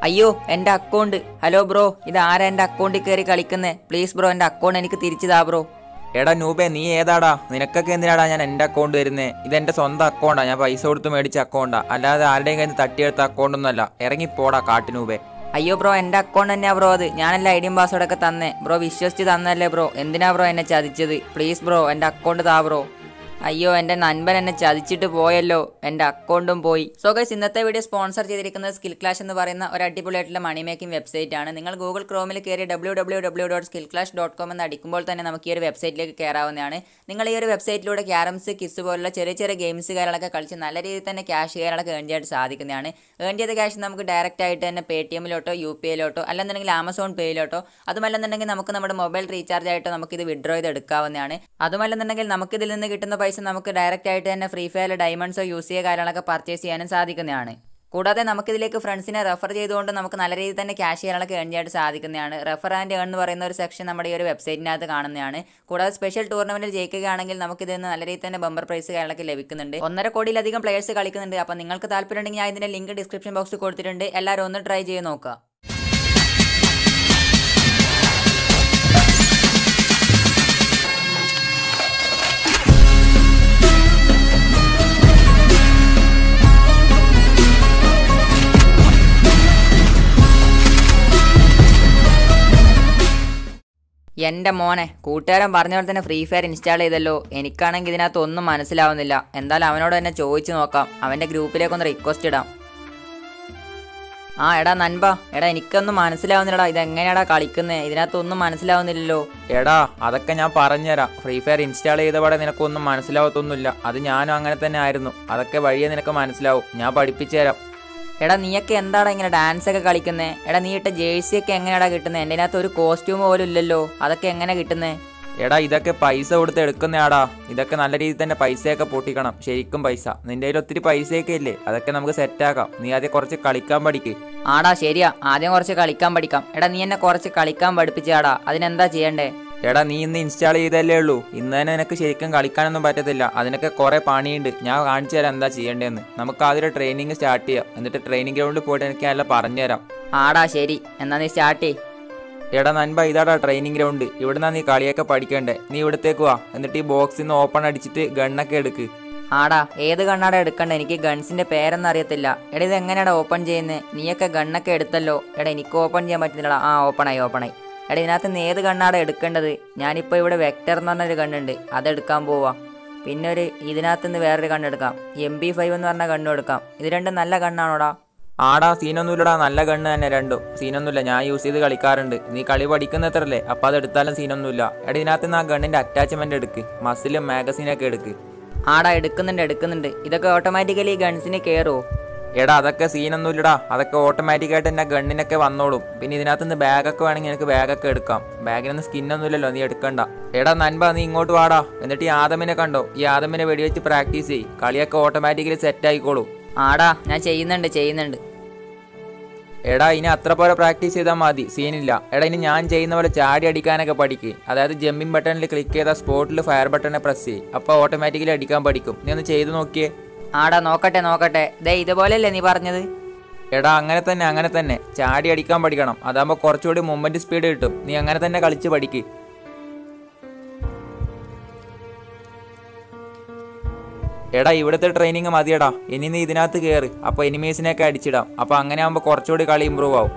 അയ്യോ എൻ്റെ account hello bro ഇത് ആരാ എൻ്റെ അക്കൗണ്ടിൽ കയറി കളിക്കുന്നേ പ്ലീസ് ബ്രോ എൻ്റെ അക്കൗണ്ട് എനിക്ക് തിരിച്ചു താ ബ്രോ എടാ നൂബേ നീ ഏതാടാ നിനക്കൊക്കെ എന്തിനാടാ ഞാൻ എൻ്റെ അക്കൗണ്ട് തരുന്നേ ഇതെൻ്റെ സ്വന്തം അക്കൗണ്ടാ ഞാൻ പൈസ കൊടുത്ത് മേടിച്ച അക്കൗണ്ടാ അല്ലാതെ ആരുടെയും കയ്യിൽ നിന്ന് തട്ടിയെടുത്ത അക്കൗണ്ടൊന്നുമല്ല ഇറങ്ങിപ്പോടാ കാട്ടിനൂബേ അയ്യോ ബ്രോ എൻ്റെ അക്കൗണ്ട് തന്നെയാ ബ്രോ അത് ഞാനല്ല ഐഡിയും പാസ്വേഡൊക്കെ തന്നേ ബ്രോ വിശ്വസിച്ച് തന്നല്ലേ ബ്രോ എന്തിനാ ബ്രോ എന്നെ ചതിച്ചത് പ്ലീസ് ബ്രോ എൻ്റെ അക്കൗണ്ട് താ ബ്രോ അയ്യോ എൻ്റെ നൻപൻ എന്നെ ചതിച്ചിട്ട് പോയല്ലോ എൻ്റെ അക്കൗണ്ടും പോയി സോ ഗൈസ് ഇന്നത്തെ വീഡിയോ സ്പോൺസർ ചെയ്തിരിക്കുന്നത് സ്കിൽ ക്ലാഷ് എന്ന് പറയുന്ന ഒരു അടിപൊളിയായിട്ടുള്ള മണി മേക്കിംഗ് വെബ്സൈറ്റ് ആണ് നിങ്ങൾ ഗൂഗിൾ ക്രോമിൽ കയറി W W W dot skill clash dot com എന്ന് അടിക്കുമ്പോൾ തന്നെ നമുക്ക് ഈ ഒരു വെബ്സൈറ്റിലേക്ക് കയറാവുന്നതാണ് നിങ്ങൾ ഈ ഒരു വെബ്സൈറ്റിലൂടെ ക്യാരംസ് കിസ് പോലുള്ള ചെറിയ ചെറിയ ഗെയിംസ് കാര്യങ്ങളൊക്കെ കളിച്ച് നല്ല രീതിയിൽ തന്നെ ക്യാഷ് കാര്യങ്ങളൊക്കെ ഏൺ ചെയ്യാൻ സാധിക്കുന്നതാണ് ഏൺ ചെയ്ത ക്യാഷ് നമുക്ക് ഡയറക്റ്റ് ആയിട്ട് തന്നെ പേ ടി എമ്മിലോട്ടോ യു പി ഐയിലോട്ടോ അല്ലെന്നുണ്ടെങ്കിൽ ആമസോൺ പേയിലോട്ടോ അതുമല്ലെന്നുണ്ടെങ്കിൽ നമുക്ക് നമ്മുടെ മൊബൈൽ റീചാർജ് ആയിട്ടോ നമുക്ക് ഇത് വിഡ്രോ ചെയ്ത് എടുക്കാവുന്നതാണ് അതുമല്ലെന്നുണ്ടെങ്കിൽ നമുക്ക് ഇതിൽ നിന്ന് കിട്ടുന്ന പൈസ നമുക്ക് ഡയറക്റ്റ് ആയിട്ട് തന്നെ ഫ്രീ ഫയർ ഡയമണ്ട്സോ യൂസ് ചെയ്യുക കാര്യങ്ങളൊക്കെ പർച്ചേസ് ചെയ്യാനും സാധിക്കുന്നതാണ് കൂടാതെ നമുക്കിതിലേക്ക് ഫ്രണ്ട്സിനെ റെഫർ ചെയ്തുകൊണ്ട് നമുക്ക് നല്ല രീതിയിൽ തന്നെ ക്യാഷ് ചെയ്യാനൊക്കെ ഏൺ ചെയ്യാൻ സാധിക്കുന്നതാണ് റെഫർ ആൻഡ് ഏൺ എന്ന് പറയുന്ന ഒരു സെക്ഷൻ നമ്മുടെ ഈ ഒരു വെബ്സൈറ്റിനകത്ത് കാണുന്നതാണ് കൂടാതെ സ്പെഷ്യൽ ടൂർണമെന്റിൽ ജയിക്കുകയാണെങ്കിൽ നമുക്ക് ഇതിൽ നിന്ന് നല്ല രീതിയിൽ തന്നെ ബമ്പർ പ്രൈസ് കാര്യങ്ങളൊക്കെ ലഭിക്കുന്നുണ്ട് ഒന്നര കോടിയിലധികം പ്ലേയേഴ്സ് കളിക്കുന്നുണ്ട് അപ്പോൾ നിങ്ങൾക്ക് താല്പര്യമുണ്ടെങ്കിൽ ഞാൻ ഇതിന്റെ ലിങ്ക് ഡിസ്ക്രിപ്ഷൻ ബോക്സിൽ കൊടുത്തിട്ടുണ്ട് എല്ലാവരും ഒന്ന് ട്രൈ ചെയ്ത് നോക്കുക എൻ്റെ മോനെ കൂട്ടുകാരൻ പറഞ്ഞ പോലെ തന്നെ ഫ്രീ ഫയർ ഇൻസ്റ്റാൾ ചെയ്തല്ലോ എനിക്കാണെങ്കിൽ ഇതിനകത്ത് ഒന്നും മനസ്സിലാവുന്നില്ല എന്തായാലും അവനോട് തന്നെ ചോദിച്ചു നോക്കാം അവൻ്റെ ഗ്രൂപ്പിലേക്ക് ഒന്ന് റിക്വസ്റ്റ് ഇടാം ആ എടാ നൻപ എടാ എനിക്കൊന്നും മനസ്സിലാവുന്നില്ലടാ ഇതെങ്ങനെയാടാ കളിക്കുന്നത് ഇതിനകത്തൊന്നും മനസ്സിലാവുന്നില്ലല്ലോ എടാ അതൊക്കെ ഞാൻ പറഞ്ഞുതരാം ഫ്രീ ഫയർ ഇൻസ്റ്റാൾ ചെയ്തപാടെ നിനക്കൊന്നും മനസ്സിലാവത്തൊന്നുമില്ല അത് ഞാനും അങ്ങനെ തന്നെ ആയിരുന്നു അതൊക്കെ വഴിയെ നിനക്ക് മനസ്സിലാവും ഞാൻ പഠിപ്പിച്ചു തരാം എടാ നീയൊക്കെ എന്താടാ ഇങ്ങനെ ഡാൻസ് ഒക്കെ കളിക്കുന്നേ എടാ നീ ഇട്ട ജേഴ്സി ഒക്കെ എങ്ങനെയാടാ കിട്ടുന്നത് എൻ്റെ അതിനകത്ത് ഒരു കോസ്റ്റ്യൂം പോലും ഇല്ലല്ലോ അതൊക്കെ എങ്ങനെ കിട്ടുന്നേ എടാ ഇതൊക്കെ പൈസ കൊടുത്ത് എടുക്കുന്നയാടാ ഇതൊക്കെ നല്ല രീതിയിൽ തന്നെ പൈസയൊക്കെ പൊട്ടിക്കണം ശരിക്കും പൈസ നിന്റെ കയ്യിൽ ഒത്തിരി പൈസയൊക്കെ ഇല്ലേ അതൊക്കെ നമുക്ക് സെറ്റാക്കാം നീ ആദ്യം കുറച്ച് കളിക്കാൻ പഠിക്ക് ആടാ ശരിയാ ആദ്യം കുറച്ച് കളിക്കാൻ പഠിക്കാം എടാ നീ എന്നെ കുറച്ച് കളിക്കാൻ പഠിപ്പിച്ചാടാ അതിനെന്താ ചെയ്യണ്ടേ എടാ നീ ഇന്ന് ഇൻസ്റ്റാൾ ചെയ്തല്ലേ ഉള്ളൂ ഇന്ന് തന്നെ നിനക്ക് ശരിക്കും കളിക്കാനൊന്നും പറ്റത്തില്ല അതിനൊക്കെ കുറെ പണിയുണ്ട് ഞാൻ കാണിച്ചു തരാം എന്താ ചെയ്യേണ്ടതെന്ന് നമുക്ക് ആദ്യം ഒരു ട്രെയിനിങ് സ്റ്റാർട്ട് ചെയ്യാം എന്നിട്ട് ട്രെയിനിങ് ഗ്രൗണ്ടിൽ പോയിട്ട് എനിക്ക് നല്ല പറഞ്ഞു തരാം ആടാ ശരി എന്നാ നീ സ്റ്റാർട്ട് ചെയ് എടാ നൻപ ഇതാടാ ട്രെയിനിങ് ഗ്രൗണ്ട് ഇവിടുന്നാ നീ കളിയൊക്കെ പഠിക്കണ്ടേ നീ ഇവിടത്തേക്ക് വാ എന്നിട്ട് ഈ ബോക്സിൽ നിന്ന് ഓപ്പൺ അടിച്ചിട്ട് ഗണ്ണൊക്കെ എടുക്ക് ആടാ ഏത് ഗണ്ണാടാ എടുക്കണ്ട എനിക്ക് ഗൺസിന്റെ പേരൊന്നും അറിയത്തില്ല എടാ ഇത് എങ്ങനെയാടാ ഓപ്പൺ ചെയ്യുന്നത് നീയൊക്കെ ഗണ്ണൊക്കെ എടുത്തല്ലോ എടാ എനിക്ക് ഓപ്പൺ ചെയ്യാൻ പറ്റുന്നില്ലടാ ആ ഓപ്പണായി ഓപ്പണായി എടാ ഇതിനകത്ത് നിന്ന് ഏത് ഗണ്ണാടാ എടുക്കേണ്ടത് ഞാനിപ്പോൾ ഇവിടെ വെക്ടർ എന്ന് പറഞ്ഞൊരു ഗണ്ണുണ്ട് അതെടുക്കാൻ പോവാ പിന്നെ ഒരു ഇതിനകത്ത് നിന്ന് വേറൊരു ഗണ്ണെടുക്കാം എം ബി ഫൈവ് എന്ന് പറഞ്ഞ ഗണ്ണും എടുക്കാം ഇത് രണ്ടും നല്ല ഗണ്ണാണോടാ ആടാ സീനൊന്നുമില്ലടാ നല്ല ഗണ്ണ് തന്നെ രണ്ടും സീനൊന്നുമില്ല ഞാൻ യൂസ് ചെയ്ത് കളിക്കാറുണ്ട് നീ കളി പഠിക്കുന്നത്രല്ലേ അപ്പം അത് എടുത്താലും സീനൊന്നുമില്ല എടാ ഇതിനകത്ത് നിന്ന് ആ ഗണ്ണിൻ്റെ അറ്റാച്ച്മെൻ്റ് എടുക്ക് മസിലും മാഗസീനൊക്കെ എടുക്ക് ആടാ എടുക്കുന്നുണ്ട് എടുക്കുന്നുണ്ട് ഇതൊക്കെ ഓട്ടോമാറ്റിക്കലി ഗൺസിന് കയറുമോ എടാ അതൊക്കെ സീനൊന്നുമില്ലടാ അതൊക്കെ ഓട്ടോമാറ്റിക്കായിട്ട് തന്നെ ഗണ്ണിനൊക്കെ വന്നോളും പിന്നെ ഇതിനകത്ത് നിന്ന് ബാഗൊക്കെ വേണമെങ്കിൽ എനിക്ക് ബാഗൊക്കെ എടുക്കാം ബാഗിനൊന്നും സ്കിന്നൊന്നുമില്ലല്ലോ നീ എടുക്കണ്ട എടാ നൻപ നീ ഇങ്ങോട്ട് വാടാ എന്നിട്ട് ഈ ആദമിനെ കണ്ടോ ഈ ആദമിനെ വെടിവെച്ച് പ്രാക്ടീസ് ചെയ്യ് കളിയൊക്കെ ഓട്ടോമാറ്റിക്കലി സെറ്റ് ആയിക്കോളും ആടാ ഞാൻ ചെയ്യുന്നുണ്ട് ചെയ്യുന്നുണ്ട് എടാ ഇനി അത്ര പോലെ പ്രാക്ടീസ് ചെയ്താൽ മതി സീനില്ല എടാ ഇനി ഞാൻ ചെയ്യുന്ന പോലെ ചാടി അടിക്കാനൊക്കെ പഠിക്ക് അതായത് ജമ്പിങ് ബട്ടണിൽ ക്ലിക്ക് ചെയ്ത സ്പോട്ടിൽ ഫയർ ബട്ടണെ പ്രസ് ചെയ്യും അപ്പോൾ ഓട്ടോമാറ്റിക്കലി അടിക്കാൻ പഠിക്കും നീ ഒന്ന് ചെയ്ത് നോക്കിയേ ആടാ നോക്കട്ടെ നോക്കട്ടെ ദേ ഇതുപോലെയല്ലേ നീ പറഞ്ഞത് എടാ അങ്ങനെ തന്നെ അങ്ങനെ തന്നെ ചാടി അടിക്കാൻ പഠിക്കണം അതാകുമ്പോൾ കുറച്ചുകൂടി മൂവ്മെന്റ് സ്പീഡ് കിട്ടും നീ അങ്ങനെ തന്നെ കളിച്ച് പഠിക്ക് എടാ ഇവിടുത്തെ ട്രെയിനിങ് മതിയടാ ഇനി നീ ഇതിനകത്ത് കയറ് അപ്പോൾ എനിമീസിനെയൊക്കെ അടിച്ചിടാം അപ്പോൾ അങ്ങനെ ആകുമ്പോൾ കുറച്ചുകൂടി കളി ഇമ്പ്രൂവ് ആവും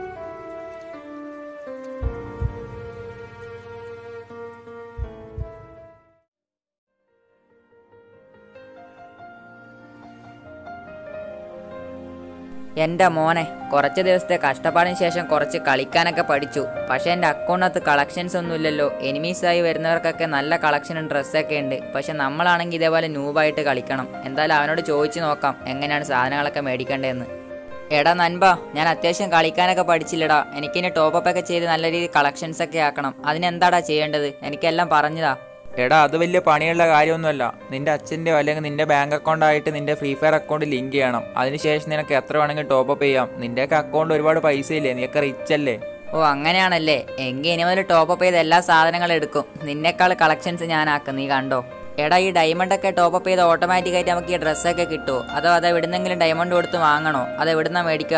എൻ്റെ മോനെ കുറച്ച് ദിവസത്തെ കഷ്ടപ്പാടിന് ശേഷം കുറച്ച് കളിക്കാനൊക്കെ പഠിച്ചു പക്ഷേ എൻ്റെ അക്കൗണ്ടിനകത്ത് കളക്ഷൻസ് ഒന്നും ഇല്ലല്ലോ എനിമീസായി വരുന്നവർക്കൊക്കെ നല്ല കളക്ഷനും ഡ്രസ്സൊക്കെ ഉണ്ട് പക്ഷെ നമ്മളാണെങ്കിൽ ഇതേപോലെ ന്യൂബായിട്ട് കളിക്കണം എന്തായാലും അവനോട് ചോദിച്ചു നോക്കാം എങ്ങനെയാണ് സാധനങ്ങളൊക്കെ മേടിക്കേണ്ടതെന്ന് എടാ നൻപ ഞാൻ അത്യാവശ്യം കളിക്കാനൊക്കെ പഠിച്ചില്ലടാ എനിക്കിനി ടോപ്പപ്പ് ഒക്കെ ചെയ്ത് നല്ല രീതിയിൽ കളക്ഷൻസ് ഒക്കെ ആക്കണം അതിനെന്താടാ ചെയ്യേണ്ടത് എനിക്കെല്ലാം പറഞ്ഞതാ എടാ അത് വലിയ പണിയുള്ള കാര്യമൊന്നുമല്ല നിന്റെ അച്ഛൻ്റെയോ അല്ലെങ്കിൽ നിന്റെ ബാങ്ക് അക്കൗണ്ട് ആയിട്ട് നിന്റെ ഫ്രീ ഫയർ അക്കൗണ്ട് ലിങ്ക് ചെയ്യണം അതിനുശേഷം നിനക്ക് എത്ര വേണമെങ്കിലും ടോപ്പ് അപ്പ് ചെയ്യാം നിന്റെയൊക്കെ അക്കൗണ്ട് ഒരുപാട് പൈസ ഇല്ലേ നീയൊക്കെ റിച്ച് അല്ലേ ഓ അങ്ങനെയാണല്ലേ എങ്കിൽ ഇനി മുതൽ ടോപ്പ് ചെയ്ത് എല്ലാ സാധനങ്ങളും എടുക്കും നിന്നേക്കാൾ കളക്ഷൻസ് ഞാനാക്കും നീ കണ്ടോ എടാ ഈ ഡയമണ്ട് ഒക്കെ ടോപ്പ് ചെയ്ത് ഓട്ടോമാറ്റിക് ആയിട്ട് നമുക്ക് ഈ ഡ്രസ്സൊക്കെ കിട്ടുമോ അതോ അത് എവിടുന്നെങ്കിലും ഡയമണ്ട് കൊടുത്ത് വാങ്ങണോ അത് എവിടുന്നാ മേടിക്കുക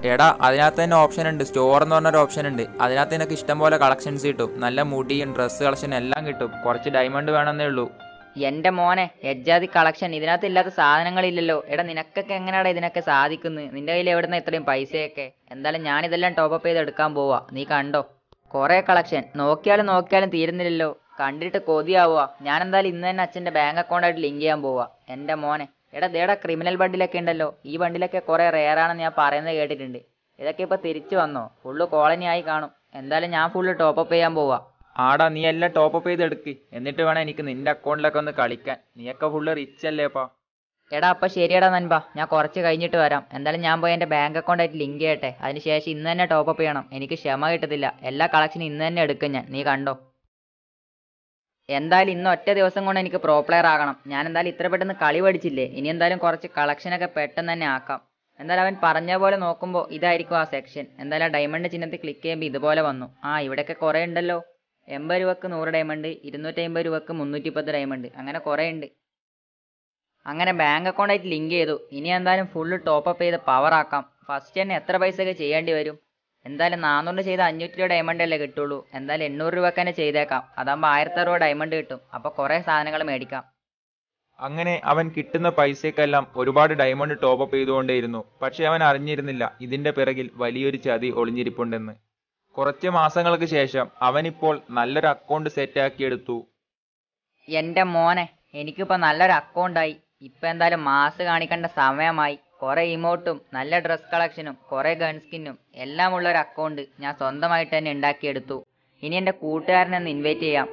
എടാ അതിനകത്ത് തന്നെ ഓപ്ഷൻ ഉണ്ട് സ്റ്റോർ എന്ന് പറഞ്ഞൊരു ഓപ്ഷൻ ഉണ്ട് അതിനകത്ത് നിനക്ക് ഇഷ്ടം പോലെ കളക്ഷൻസ് കിട്ടും നല്ല മുടിയും ഡ്രസ്സ് കളക്ഷൻ എല്ലാം കിട്ടും കുറച്ച് ഡയമണ്ട് വേണമെന്നേ ഉള്ളൂ എന്റെ മോനെ എജ്ജാതി കളക്ഷൻ ഇതിനകത്ത് ഇല്ലാത്ത സാധനങ്ങളില്ലല്ലോ എടാ നിനക്കൊക്കെ എങ്ങനെയാടാ ഇതിനൊക്കെ സാധിക്കുന്നത് നിന്റെ കയ്യിൽ എവിടുന്ന ഇത്രയും പൈസയൊക്കെ എന്തായാലും ഞാൻ ഇതെല്ലാം ടോപ്പ് അപ്പ് ചെയ്ത് എടുക്കാൻ പോവാ നീ കണ്ടോ കുറെ കളക്ഷൻ നോക്കിയാലും നോക്കിയാലും തീരുന്നില്ലല്ലോ കണ്ടിട്ട് കൊതിയാവുക ഞാൻ എന്തായാലും ഇന്ന് തന്നെ അച്ഛന്റെ ബാങ്ക് അക്കൗണ്ടായിട്ട് ലിങ്ക് ചെയ്യാൻ പോവാ എന്റെ മോനെ എടാ ദേടാ ക്രിമിനൽ ബണ്ടിലൊക്കെ ഉണ്ടല്ലോ ഈ ബണ്ടിലൊക്കെ കുറെ റെയർ ആണെന്ന് ഞാൻ പറയുന്നത് കേട്ടിട്ടുണ്ട് ഇതൊക്കെ ഇപ്പൊ തിരിച്ചു വന്നോ ഫുള്ള് കോളനി ആയി കാണും എന്തായാലും ഞാൻ ഫുള്ള് ടോപ്പ് അപ്പ് ചെയ്യാൻ പോവാ ആടാ നീ എല്ലാം ടോപ്പ് അപ്പ് ചെയ്ത് എടുക്ക് എന്നിട്ട് വേണം എനിക്ക് നിന്റെ അക്കൗണ്ടിലൊക്കെ ഒന്ന് കളിക്കാൻ നീയൊക്കെ ഫുള്ള് റിച്ച് അല്ലേപ്പാ എടാ അപ്പൊ ശരിയടാ നൻപ ഞാൻ കുറച്ച് കഴിഞ്ഞിട്ട് വരാം എന്തായാലും ഞാൻ പോയി എന്റെ ബാങ്ക് അക്കൗണ്ട് ആയിട്ട് ലിങ്ക് ചെയ്യട്ടെ അതിനുശേഷം ഇന്ന് തന്നെ ടോപ്പ് അപ്പ് ചെയ്യണം എനിക്ക് ക്ഷമ കിട്ടത്തില്ല എല്ലാ കളക്ഷനും ഇന്ന് തന്നെ എടുക്കും ഞാൻ നീ കണ്ടോ എന്തായാലും ഇന്ന് ഒറ്റ ദിവസം കൊണ്ട് എനിക്ക് പ്രോ പ്ലെയർ ആകണം ഞാൻ എന്തായാലും ഇത്ര പെട്ടെന്ന് കളി പഠിച്ചില്ലേ ഇനി എന്തായാലും കുറച്ച് കളക്ഷനൊക്കെ പെട്ടെന്ന് തന്നെ ആക്കാം എന്തായാലും അവൻ പറഞ്ഞ പോലെ നോക്കുമ്പോൾ ഇതായിരിക്കും ആ സെക്ഷൻ എന്തായാലും ആ ഡയമണ്ട് ചിഹ്നത്തിൽ ക്ലിക്ക് ചെയ്യുമ്പോൾ ഇതുപോലെ വന്നു ആ ഇവിടെയൊക്കെ കുറേ ഉണ്ടല്ലോ എൺപത് രൂപക്ക് നൂറ് ഡയമണ്ട് ഇരുന്നൂറ്റി അമ്പത് രൂപക്ക് മുന്നൂറ്റി പത്ത് ഡയമണ്ട് അങ്ങനെ കുറേ ഉണ്ട് അങ്ങനെ ബാങ്ക് അക്കൗണ്ടായിട്ട് ലിങ്ക് ചെയ്തു ഇനി എന്തായാലും ഫുള്ള് ടോപ്പ് അപ്പ് ചെയ്ത് പവർ ആക്കാം ഫസ്റ്റ് തന്നെ എത്ര പൈസയൊക്കെ ചെയ്യേണ്ടി വരും എന്തായാലും നാനൂറ് ചെയ്ത് അഞ്ഞൂറ്റി രൂപ ഡയമണ്ട് അല്ലേ കിട്ടുള്ളൂ എന്തായാലും എണ്ണൂറ് രൂപക്ക് തന്നെ ചെയ്തേക്കാം അതാകുമ്പോൾ ആയിരത്തി അറുപത് ഡയമണ്ട് കിട്ടും അപ്പോൾ കുറേ സാധനങ്ങൾ മേടിക്കാം അങ്ങനെ അവൻ കിട്ടുന്ന പൈസക്കെല്ലാം ഒരുപാട് ഡയമണ്ട് ടോപ്പ് അപ്പ് ചെയ്തുകൊണ്ടേയിരുന്നു പക്ഷെ അവൻ അറിഞ്ഞിരുന്നില്ല ഇതിന്റെ പിറകിൽ വലിയൊരു ചതി ഒളിഞ്ഞിരിപ്പുണ്ടെന്ന് കുറച്ച് മാസങ്ങൾക്ക് ശേഷം അവനിപ്പോൾ നല്ലൊരു അക്കൗണ്ട് സെറ്റാക്കിയെടുത്തു എൻ്റെ മോനെ എനിക്കിപ്പോൾ നല്ലൊരു അക്കൗണ്ടായി ഇപ്പം എന്തായാലും മാസ് കാണിക്കേണ്ട സമയമായി കുറേ ഇമോട്ടും നല്ല ഡ്രസ് കളക്ഷനും കുറേ ഗൺ സ്കിന്നും എല്ലാം ഉള്ള ഒരു അക്കൗണ്ട് ഞാൻ സ്വന്തമായിട്ട് തന്നെ ഉണ്ടാക്കിയെടുത്തു ഇനി എൻ്റെ കൂട്ടുകാരനെ ഒന്ന് ഇൻവൈറ്റ് ചെയ്യാം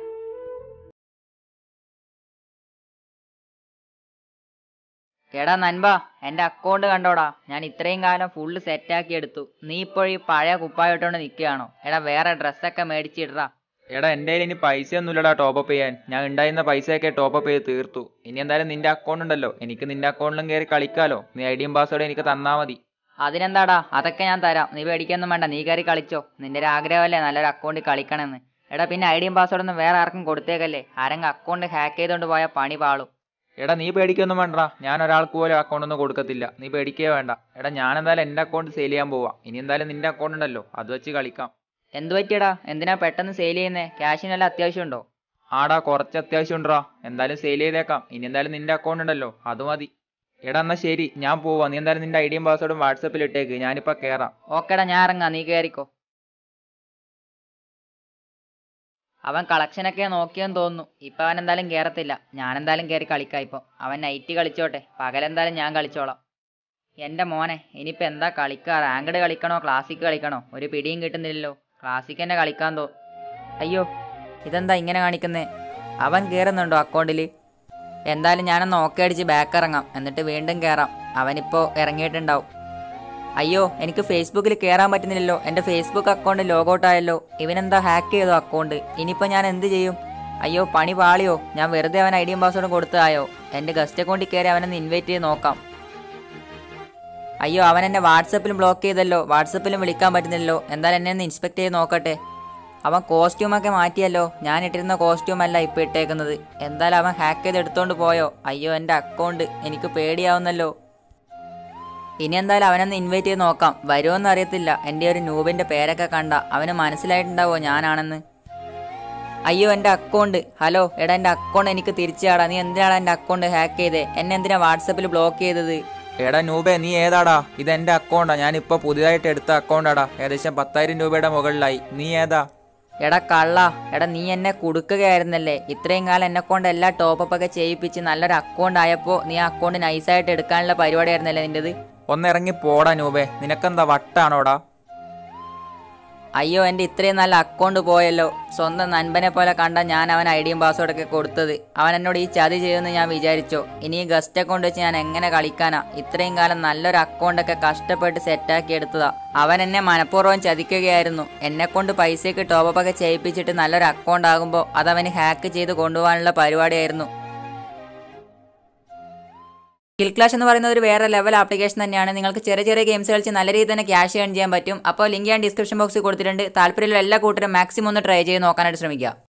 എടാ നൻപ എൻ്റെ അക്കൗണ്ട് കണ്ടോടാ ഞാൻ ഇത്രയും കാലം ഫുള്ള് സെറ്റാക്കി എടുത്തു നീ ഇപ്പോഴും ഈ പഴയ കുപ്പായ ഇട്ടുകൊണ്ട് നിൽക്കുകയാണോ എടാ വേറെ ഡ്രസ്സൊക്കെ മേടിച്ചിടറാ എടാ എൻ്റെ കയ്യിൽ ഇനി പൈസയൊന്നുമില്ലടാ ടോപ്പ് അപ്പ് ചെയ്യാൻ ഞാൻ ഉണ്ടായിരുന്ന പൈസയൊക്കെ ടോപ്പ് അപ്പ് ചെയ്ത് തീർത്തു ഇനി എന്തായാലും നിന്റെ അക്കൗണ്ട് ഉണ്ടല്ലോ എനിക്ക് നിന്റെ അക്കൗണ്ടിലും കയറി കളിക്കാലോ നീ ഐഡിയും പാസ്വേഡ് എനിക്ക് തന്നാ മതി അതിനെന്താടാ അതൊക്കെ ഞാൻ തരാം നീ പേടിക്കൊന്നും വേണ്ട നീ കയറി കളിച്ചോ നിന്റെ ഒരു ആഗ്രഹമല്ലേ നല്ലൊരു അക്കൗണ്ട് കളിക്കണമെന്ന് എടാ പിന്നെ ഐഡിയും പാസ്വേഡൊന്നും വേറെ ആർക്കും കൊടുത്തേക്കല്ലേ ആരെങ്കിലും അക്കൗണ്ട് ഹാക്ക് ചെയ്തുകൊണ്ട് പോയാൽ പണി പാളും എടാ നീ പേടിക്കൊന്നും വേണ്ടടാ ഞാൻ ഒരാൾക്ക് പോലും അക്കൗണ്ട് ഒന്നും കൊടുക്കത്തില്ല നീ പേടിക്കേ വേണ്ട എടാ ഞാൻ എന്തായാലും എൻ്റെ അക്കൗണ്ട് സെയിൽ ചെയ്യാൻ പോവാ ഇനി എന്തായാലും നിന്റെ അക്കൗണ്ട് ഉണ്ടല്ലോ അത് വെച്ച് കളിക്കാം എന്തു പറ്റിയടാ എന്തിനാ പെട്ടെന്ന് സെയിൽ ചെയ്യുന്നേ ക്യാഷിന് വല്ല അത്യാവശ്യമുണ്ടോ ആടാ കുറച്ച് അത്യാവശ്യം ഉണ്ടടാ എന്തായാലും സെയിൽ ചെയ്തേക്കാം ഇനി എന്തായാലും നിന്റെ അക്കൗണ്ട് ഉണ്ടല്ലോ അത് മതി എടാ എന്നാ ശരി ഞാൻ പോവാ നീ എന്തായാലും നിന്റെ ഐഡിയും പാസ്വേഡും വാട്സപ്പിൽ ഇട്ടേക്ക് ഞാനിപ്പോ കേറാം ഓക്കെടാ ഞാൻ ഇറങ്ങാം നീ കയറിക്കോ അവൻ കളക്ഷനൊക്കെ നോക്കിയെന്ന് തോന്നുന്നു ഇപ്പൊ അവൻ എന്തായാലും കയറത്തില്ല ഞാൻ എന്തായാലും കയറി കളിക്കാം ഇപ്പൊ അവൻ നൈറ്റ് കളിച്ചോട്ടെ പകലെന്തായാലും ഞാൻ കളിച്ചോളാം എന്റെ മോനെ ഇനിയിപ്പോ എന്താ കളിക്കുക റാങ്കഡ് കളിക്കണോ ക്ലാസിക് കളിക്കണോ ഒരു പിടിയും കിട്ടുന്നില്ലല്ലോ ക്ലാസിക് തന്നെ കളിക്കാൻ തോ അയ്യോ ഇതെന്താ ഇങ്ങനെ കാണിക്കുന്നേ അവൻ കയറുന്നുണ്ടോ അക്കൗണ്ടിൽ എന്തായാലും ഞാനൊന്ന് ഓക്കെ അടിച്ച് ബാക്ക് ഇറങ്ങാം എന്നിട്ട് വീണ്ടും കയറാം അവനിപ്പോൾ ഇറങ്ങിയിട്ടുണ്ടാവും അയ്യോ എനിക്ക് ഫേസ്ബുക്കിൽ കയറാൻ പറ്റുന്നില്ലല്ലോ എൻ്റെ ഫേസ്ബുക്ക് അക്കൗണ്ട് ലോഗൗട്ട് ആയല്ലോ ഇവനെന്താ ഹാക്ക് ചെയ്തോ അക്കൗണ്ട് ഇനിയിപ്പോൾ ഞാൻ എന്ത് ചെയ്യും അയ്യോ പണി പാളിയോ ഞാൻ വെറുതെ അവൻ ഐഡിയും പാസ്വേഡും കൊടുത്തതായോ എൻ്റെ ഗസ്റ്റ് അക്കൗണ്ടിൽ കയറി അവനൊന്ന് ഇൻവൈറ്റ് ചെയ്ത് നോക്കാം അയ്യോ അവൻ എന്നെ വാട്സപ്പിലും ബ്ലോക്ക് ചെയ്തല്ലോ വാട്സപ്പിലും വിളിക്കാൻ പറ്റുന്നില്ലല്ലോ എന്തായാലും എന്നെ ഒന്ന് ഇൻസ്പെക്ട് ചെയ്ത് നോക്കട്ടെ അവൻ കോസ്റ്റ്യൂമൊക്കെ മാറ്റിയല്ലോ ഞാൻ ഇട്ടിരുന്ന കോസ്റ്റ്യൂം അല്ല ഇപ്പോൾ ഇട്ടേക്കുന്നത് എന്തായാലും അവൻ ഹാക്ക് ചെയ്ത് എടുത്തോണ്ട് പോയോ അയ്യോ എൻ്റെ അക്കൗണ്ട് എനിക്ക് പേടിയാവുന്നല്ലോ ഇനി എന്തായാലും അവനൊന്ന് ഇൻവൈറ്റ് ചെയ്ത് നോക്കാം വരുമോന്ന് അറിയത്തില്ല എൻ്റെ ഒരു നൂബിൻ്റെ പേരൊക്കെ കണ്ട അവന് മനസ്സിലായിട്ടുണ്ടാവോ ഞാനാണെന്ന് അയ്യോ എൻ്റെ അക്കൗണ്ട് ഹലോ എടാ എൻ്റെ അക്കൗണ്ട് എനിക്ക് തിരിച്ചാടാ നീ എന്തിനാണ് എൻ്റെ അക്കൗണ്ട് ഹാക്ക് ചെയ്തേ എന്നെ എന്തിനാ വാട്സപ്പിൽ ബ്ലോക്ക് ചെയ്തത് എടാ നൂബെ നീ ഏതാടാ ഇത് എന്റെ അക്കൗണ്ടാ ഞാൻ ഇപ്പൊ പുതിയതായിട്ട് എടുത്ത അക്കൗണ്ടാടാ ഏകദേശം പത്തായിരം രൂപയുടെ മുകളിലായി നീ ഏതാ എടാ കള്ള എടാ നീ എന്നെ കൊടുക്കുകയായിരുന്നല്ലേ ഇത്രയും കാലം എന്നെ കൊണ്ട് എല്ലാ ടോപ്പപ്പ് ഒക്കെ ചെയ്യിപ്പിച്ച് നല്ലൊരു അക്കൗണ്ട് ആയപ്പോൾ നീ ആ അക്കൗണ്ട് നൈസായിട്ട് എടുക്കാനുള്ള പരിപാടിയായിരുന്നല്ലേ നിൻ്റെത് ഒന്നിറങ്ങി പോടാ നൂബെ നിനക്കെന്താ വട്ടാണോടാ അയ്യോ എൻ്റെ ഇത്രയും നല്ല അക്കൗണ്ട് പോയല്ലോ സ്വന്തം നൻപനെ പോലെ കണ്ട ഞാൻ അവൻ ഐഡിയും പാസ്വേഡൊക്കെ കൊടുത്തത് അവൻ എന്നോട് ഈ ചതി ചെയ്യുമെന്ന് ഞാൻ വിചാരിച്ചോ ഇനി ഈ ഗസ്റ്റ് അക്കൗണ്ട് വെച്ച് ഞാൻ എങ്ങനെ കളിക്കാനാ ഇത്രയും കാലം നല്ലൊരു അക്കൗണ്ടൊക്കെ കഷ്ടപ്പെട്ട് സെറ്റാക്കി എടുത്തതാ അവൻ എന്നെ മനഃപൂർവ്വം ചതിക്കുകയായിരുന്നു എന്നെ കൊണ്ട് പൈസയൊക്കെ ടോപ്പൊക്കെ ചെയ്യിപ്പിച്ചിട്ട് നല്ലൊരു അക്കൗണ്ട് ആകുമ്പോൾ അതവന് ഹാക്ക് ചെയ്ത് കൊണ്ടുപോകാനുള്ള പരിപാടിയായിരുന്നു സ്കിൽ ക്ലാഷ് എന്ന് പറയുന്നത് ഒരു വേറെ ലെവൽ ആപ്ലിക്കേഷൻ തന്നെയാണ് നിങ്ങൾക്ക് ചെറിയ ചെറിയ ഗെയിംസ് കളിച്ച് നല്ല രീതിയിൽ തന്നെ ക്യാഷ് ഏൺ ചെയ്യാൻ പറ്റും അപ്പോൾ ലിങ്ക് ഞാൻ ഡിസ്ക്രിപ്ഷൻ ബോക്സിൽ കൊടുത്തിട്ടുണ്ട് താല്പര്യമുള്ള എല്ലാ കൂട്ടരും മാക്സിമം ഒന്ന് ട്രൈ ചെയ്ത് നോക്കാനായിട്ട് ശ്രമിക്കുക